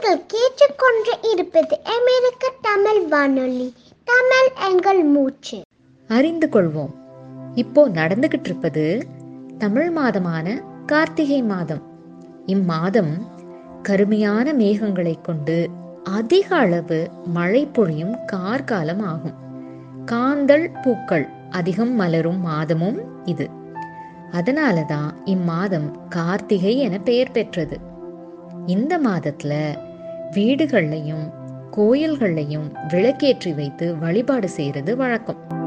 நீங்கள் கேட்டுக்கொண்டு இருப்பது அமெரிக்க தமிழ் வானொலி தமிழ் எங்கள் மூச்சு அறிந்து கொள்வோம் இப்போ நடந்துகிட்டு இருப்பது தமிழ் மாதமான கார்த்திகை மாதம் இம்மாதம் கருமையான மேகங்களை கொண்டு அதிக அளவு மழை பொழியும் கார்காலம் ஆகும் காந்தல் பூக்கள் அதிகம் மலரும் மாதமும் இது அதனால தான் இம்மாதம் கார்த்திகை என பெயர் பெற்றது இந்த மாதத்துல வீடுகள்லையும் கோயில்கள்லையும் விளக்கேற்றி வைத்து வழிபாடு செய்யறது வழக்கம்